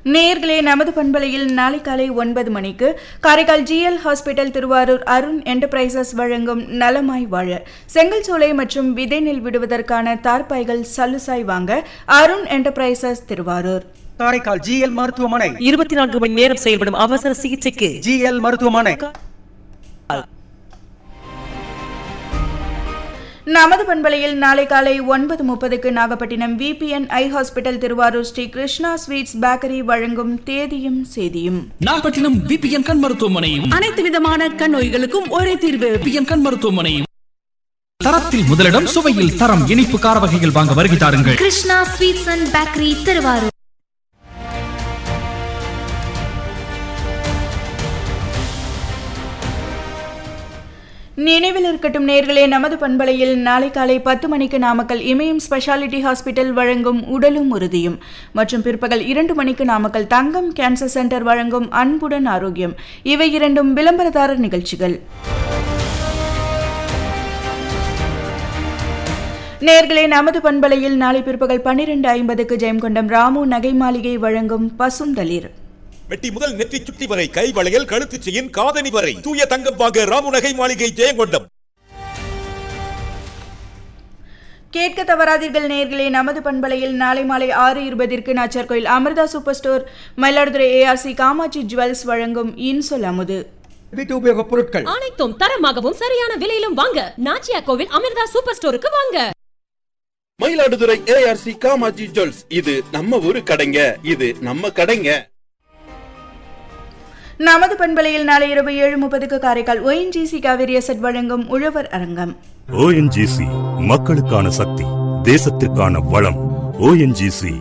நேர்களே நமது பண்பலையில் நாளை காலை ஒன்பது மணிக்கு Karaikal GL hospital Thiruvarur Arun enterprises வழங்கும் நலமாய் வாழ செங்கல் சோலை மற்றும் விதை நெல் விடுவதற்கான தார்பாய்கள் சல்லுசாய் வாங்க அருண் என்டர்பிரைசஸ் திருவாரூர் காரைக்கால் ஜிஎல் மருத்துவமனை இருபத்தி நான்கு மணி நேரம் செயல்படும் அவசர சிகிச்சைக்கு ஜிஎல் மருத்துவமனை நமது பண்பலையில் நாளை காலை ஒன்பது முப்பதுக்கு Nagapattinam VPN eye hospital Thiruvarur Sri Krishna sweets bakery வழங்கும் தேதியும் சேதியும் நாகப்பட்டினம் விபிஎன் கண் மருத்துவமனையும் அனைத்து விதமான கண் நோய்களுக்கும் ஒரே தீர்வு விபிஎன் கண் மருத்துவமனையும் தரத்தில் முதலிடம் சுவையில் தரம் இனிப்பு கார வகைகள் வாங்க வருகை தாருங்கள் Krishna sweets and bakery Thiruvarur நினைவில் இருக்கட்டும் நேர்களே நமது பண்பலையில் நாளை காலை பத்து மணிக்கு நாமக்கல் இமயம் ஸ்பெஷாலிட்டி ஹாஸ்பிட்டல் வழங்கும் உடலும் உறுதியும் மற்றும் பிற்பகல் இரண்டு மணிக்கு நாமக்கல் தங்கம் கேன்சர் சென்டர் வழங்கும் அன்புடன் ஆரோக்கியம் இவை இரண்டும் விளம்பரதாரர் நிகழ்ச்சிகள் நேர்களே நமது பண்பலையில் நாளை பிற்பகல் பன்னிரண்டு ஐம்பதுக்கு ஜெயம்கொண்டம் ராமு நகை மாளிகை வழங்கும் பசுந்தளிர் மெட்டி முதல் நெற்றி சுட்டி வரை கை வளையல் கழுத்து செயின் காதணி வரை தூய தங்கம் வாங்க ராமுநகை மாளிகை ஜெயங்கொண்டம் கேட்க தவறாதீர்கள் நேர்களே நமது பண்பலையில் நாளை மாலை ஆறு இருபதிற்கு Nacharkoil Amirtha super store Mayiladuthurai ARC Kamatchi jewels வழங்கும் இன்சொல் அமுது வீட்டு உபயோகப் பொருட்கள் அனைத்தும் தரமாகவும் சரியான விலையிலும் வாங்க நாச்சியா கோவில் அமிர்தா சூப்பர் ஸ்டோருக்கு வாங்க மயிலாடுதுறை ஏஆர்சி காமாஜி ஜுவல்ஸ் இது நம்ம ஊரு கடைங்க இது நம்ம கடைங்க நமது பண்பலையில் நாளை இரவு ஏழு முப்பதுக்கு காரைக்கால் ஒயின்ஜிசி காவிரி அசட் வழங்கும் உழவர் அரங்கம் ஓஎன்ஜிசி மக்களுக்கான சக்தி தேசத்திற்கான வளம் ஓஎன்ஜிசி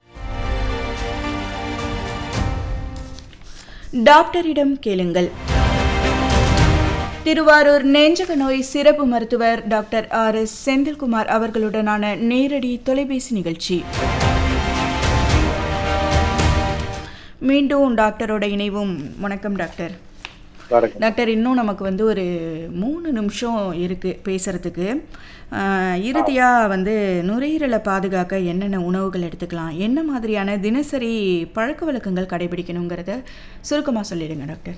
டாக்டரிடம் கேளுங்கள் திருவாரூர் நெஞ்சக நோய் சிறப்பு மருத்துவர் டாக்டர் ஆர் எஸ் செந்தில்குமார் அவர்களுடனான நேரடி தொலைபேசி நிகழ்ச்சி மீண்டும் டாக்டரோட இணைவும் வணக்கம் டாக்டர் டாக்டர் இன்னும் நமக்கு வந்து ஒரு மூணு நிமிஷம் இருக்குது பேசுகிறதுக்கு இறுதியாக வந்து நுரையீரலை பாதுகாக்க என்னென்ன உணவுகள் எடுத்துக்கலாம் என்ன மாதிரியான தினசரி பழக்க வழக்கங்கள் கடைபிடிக்கணுங்கிறத சுருக்கமாக சொல்லிடுங்க டாக்டர்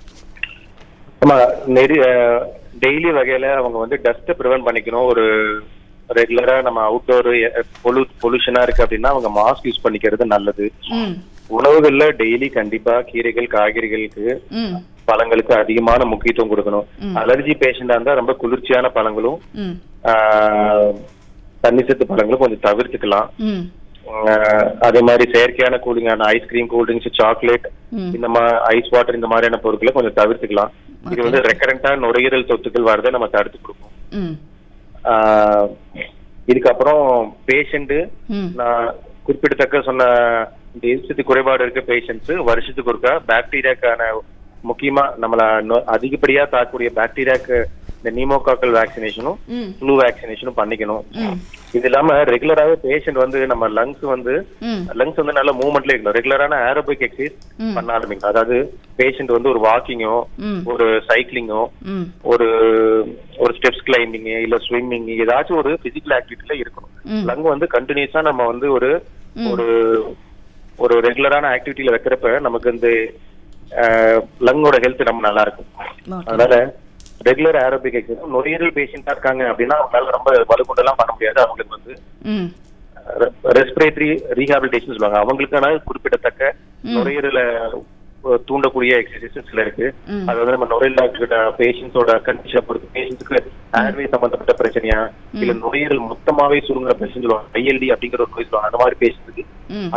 ஆமா நெறி டெய்லி வகையில அவங்க வந்து டஸ்ட்டை ப்ரிவென்ட் பண்ணிக்கணும் ஒரு ரெகுலரா நம்ம அவுட்டோர் பொலு பொல்யூஷனா இருக்கு அப்படின்னா அவங்க மாஸ்க் யூஸ் பண்ணிக்கிறது நல்லது ம் உணவுகள்ல டெய்லி கண்டிப்பா கீரைகள் காய்கறிகளுக்கு ம் பழங்களுக்கு அதிகமான முக்கியத்துவம் கொடுக்கணும் ம். அலர்ஜி பேஷண்டா இருந்தா ரொம்ப குளிர்ச்சியான பழங்களும் ம் ஆஹ், தண்ணி சத்து பழங்களும் கொஞ்சம் தவிர்த்துக்கலாம் ம் ஆஹ், அதே மாதிரி செயற்கையான கூலிங்கான ஐஸ்கிரீம் கூல்ட்ரிங்க்ஸ் சாக்லேட் ம். இந்த மாதிரி ஐஸ் வாட்டர் இந்த மாதிரியான பொருட்களை கொஞ்சம் தவிர்த்துக்கலாம் இது வந்து ரெக்கரண்டா நுரையீரல் தொத்துக்கள் வரதை நம்ம தடுத்து கொடுக்கும் ம் ஆஹ், இதுக்கப்புறம் பேஷண்ட் ம் நான் குறிப்பிடத்தக்க சொன்ன இந்த எரிசத்து குறைபாடு இருக்க பேஷண்ட்ஸ் வருஷத்துக்கு ஒருக்கா பாக்டீரியாக்கான முக்கியமா நம்மள நோ- அதிகப்படியா தாக்கக்கூடிய பாக்டீரியாக்கு இந்த நீமோகாக்கல் வேக்சினேஷனும் ம் ஃப்ளூ வேக்சினேஷனும் பண்ணிக்கணும் ம் இது இல்லாம ரெகுலராகவே பேஷண்ட் வந்து நம்ம லங்ஸ் வந்து ம் லங்ஸ் வந்து நல்ல மூவ்மெண்ட்ல இருக்கணும் ரெகுலரான ஏரோபிக் எக்ஸசைஸ் ம். பண்ண ஆரம்பிக்கணும் அதாவது பேஷண்ட் வந்து ஒரு வாக்கிங்கோ ம். ஒரு சைக்கிளிங்கோ ம் ஒரு ஒரு ஸ்டெப்ஸ் கிளைம்பிங் இல்ல ஸ்விம்மிங் ஏதாச்சும் ஒரு பிசிக்கல் ஆக்டிவிட்டில இருக்கணும் ம். லங் வந்து கண்டினியூஸா நம்ம வந்து ஒரு ஒரு ஒரு ரெகுலரான ஆக்டிவிட்டில வைக்கிறப்ப நமக்கு இந்த லங்கோட ஹெல்த் நம்ம நல்லா இருக்கும் ஓகே அதனால ரெகுலர் ஏரோபிக் எக்ஸசைஸ் நுரையீரல் பேஷண்டா இருக்காங்க அப்படின்னா அவங்களால ரொம்ப வலுக்கொண்டெல்லாம் பண்ண முடியாது அவங்களுக்கு வந்து ம் ரெஸ்பிரேட்டரி ரீஹாபிலிட்டேஷன் சொல்லுவாங்க அவங்களுக்கான குறிப்பிடத்தக்க நுரையீரல அஹ், தூண்டக்கூடிய எக்ஸசைசஸ் சில இருக்கு ம். அது வந்து நம்ம நுரையீரல் பேஷண்ட்ஸோட கண்டிஷன் பொறுத்து பேஷண்ட்ஸ்க்கு ஏர்வே சம்பந்தப்பட்ட பிரச்சனையா இல்ல நுரையீரல் மொத்தமாவே சுருங்குற பிரச்சனை சொல்லுவாங்க ஐஎல்டி அப்படிங்கிற ஒரு நோய் சொல்லுவாங்க அந்த மாதிரி பேஷண்ட்ஸுக்கு ம்